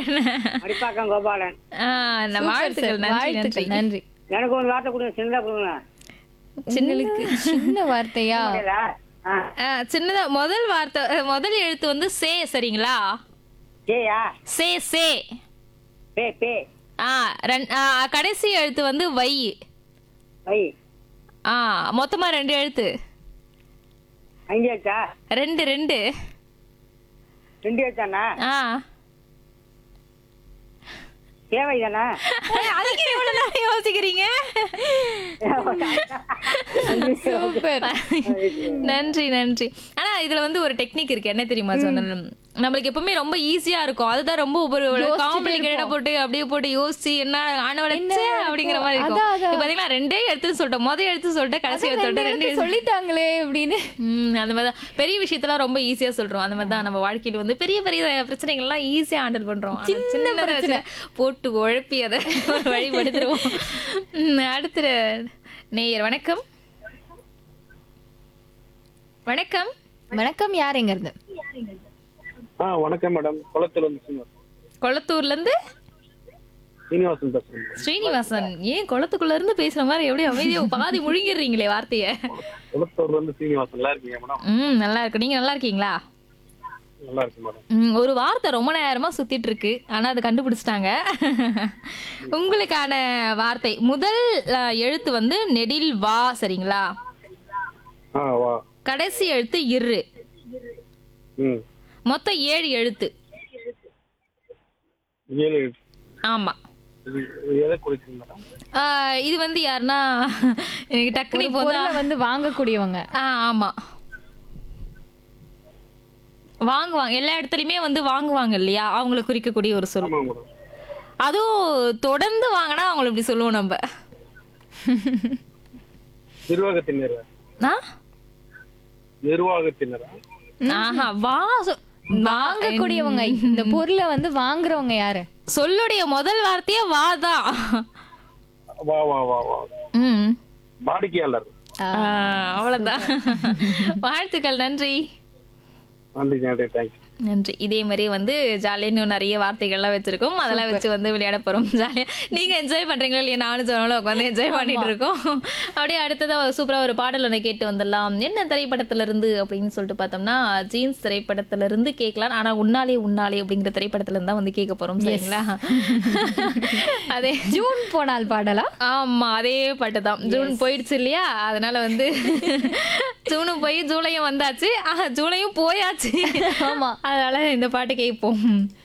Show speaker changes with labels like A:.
A: கோபாலன்
B: மடிப்பாக்கம் கோபாலன்
A: ஆ, நான்
C: சூப்பர்
A: வாழ்த்துக்கள்
C: சார்.
A: நன்றி
C: வாழ்த்துக்கள்
A: நன்றி
C: நன்றி
B: எனக்கு ஒரு வார்த்தை கொடுங்க சின்னதா கொடுங்க
C: சின்னலுக்கு சின்ன வார்த்தையா
B: புரியல? ஆ
A: ஆ, சின்னதா முதல் வார்த்தை அஹ், முதல் எழுத்து வந்து சே சரிங்களா
B: ஏயா
A: சே சே
B: பே பே
A: ஆ ரெண் ஆ, கடைசி எழுத்து வந்து வை
B: வை
A: ஆ மொத்தமா ரெண்டு எழுத்து
B: அஞ்சு எழுத்தா
A: ரெண்டு ரெண்டு
B: ரெண்டு எழுத்தாண்ணா
A: ஆ
B: தேவை தானே
A: அதுக்கு எவ்வளவு நேரம் யோசிக்கிறீங்க
C: சூப்பர்
A: நன்றி நன்றி ஆனா இதுல வந்து ஒரு டெக்னிக் இருக்கு என்ன தெரியுமா சொன்னேன் நம்மளுக்கு எப்பவுமே ரொம்ப ஈஸியா இருக்கும் அதுதான் ரொம்ப ஒரு
C: யோசிச்சுட்டே
A: காம்ப்ளிகேட்டா போட்டு அப்படியே போட்டு யோசிச்சு என்ன ஆனவளச்ச அப்படிங்கிற மாதிரி இருக்கும்
C: அதான், அதான்.
A: இப்ப பாத்தீங்களா ரெண்டே எடுத்து சொல்லிட்டேன் முதல் எடுத்து சொல்லிட்டேன் கடைசி எடுத்து சொல்லிட்டேன் ரெண்டு எழுத்து
C: சொல்லிட்டாங்களே அப்படின்னு
A: ம் அந்த மாதிரி தான் பெரிய விஷயத்தெல்லாம் ரொம்ப ஈஸியா சொல்றோம் அந்த மாதிரி தான் நம்ம வாழ்க்கையில வந்து பெரிய பெரிய பிரச்சனைகள் எல்லாம் ஈஸியா ஹேண்டில் பண்றோம் ஆனா சின்ன பிரச்சனை போட்டு உழப்பி அதை ஒரு வழிபடுத்துருவோம் ம், அடுத்த நேயர் வணக்கம் வணக்கம்
C: வணக்கம் யார் எங்க இருந்து
D: ஆ வணக்கம் மேடம் குளத்துல இருந்து சீனிவாசன்
A: கொளத்தூர்ல இருந்து
D: சீனிவாசன் பேசுறேன்
A: ஸ்ரீனிவாசன் ஏன் குளத்துக்குள்ள இருந்து பேசுற மாதிரி எப்படி அமைதியா பாதி முழுங்கிடுறீங்களே வார்த்தைய
D: குளத்தூர்ல இருந்து சீனிவாசன் நல்லா இருக்கீங்க மேடம்
A: ம் நல்லா இருக்கு நீங்க நல்லா இருக்கீங்களா
D: நல்லா இருக்கு மேடம்
A: ம், ஒரு வார்த்தை ரொம்ப நேரமா சுத்திட்டு இருக்கு ஆனா அதை கண்டுபிடிச்சிட்டாங்க உங்களுக்கான வார்த்தை முதல் அஹ், எழுத்து வந்து நெடில் வா சரிங்களா
D: ஆ வா
A: கடைசி எழுத்து இரு
D: ம்
A: மொத்தம் ஏழு எழுத்து
D: ஏழு
A: ஆமா
D: இது இது எதை குறிக்குது மேடம்
A: ஆஹ், இது வந்து யாருன்னா எனக்கு டக்குனு இப்போ வந்து
C: பொருளை வந்து வாங்கக்கூடியவங்க
A: ஆ ஆமா வாங்குவாங்க எல்லா இடத்துலயுமே வந்து வாங்குவாங்க இல்லையா அவங்களை குறிக்கக்கூடிய ஒரு சொல்
D: ஆமா மேடம்
A: அதுவும் தொடர்ந்து வாங்கினா அவங்கள இப்படி சொல்லுவோம் நம்ம
D: நிர்வாகத்தினர்
A: ஆ?
D: நிர்வாகத்தினரா
A: ஆஹா வா சொ-
C: வாங்கக்கூடியவங்க இந்த பொருளை வந்து வாங்குறவங்க யாரு
A: சொல்லுடைய முதல் வார்த்தையே வாதான்
D: வா வா வா வா
A: ம்
D: வாடிக்கையாளர்
A: ஆ, அவ்வளவுதான் வாழ்த்துக்கள் நன்றி
D: நன்றி நன்றி தேங்க்யூ
A: நன்றி இதே மாதிரி வந்து ஜாலியாக இன்னும் நிறைய வார்த்தைகள்லாம் வச்சிருக்கோம் அதெல்லாம் வச்சு வந்து விளையாட போறோம் ஜாலியா நீங்க என்ஜாய் பண்றீங்களோ இல்லையா நானும் சொன்னாலும் உட்காந்து என்ஜாய் பண்ணிட்டு இருக்கோம் அப்படியே அடுத்ததா ஒரு சூப்பரா ஒரு பாடல் ஒன்று கேட்டு வந்துடலாம் என்ன திரைப்படத்துல இருந்து அப்படின்னு சொல்லிட்டு பார்த்தோம்னா ஜீன்ஸ் திரைப்படத்துல இருந்து கேட்கலாம் ஆனா உன்னாலே உன்னாலே அப்படிங்கிற திரைப்படத்துல இருந்தா வந்து கேட்க போறோம் சரிங்களா அதே
C: ஜூன் போனால் பாடலா
A: ஆமா அதே பாட்டு தான் ஜூன் போயிடுச்சு இல்லையா அதனால வந்து ஜூனும் போய் ஜூலையும் வந்தாச்சு ஆஹா ஜூலையும் போயாச்சு
C: ஆமா
A: அதனால இந்த பாட்டு கேட்போம்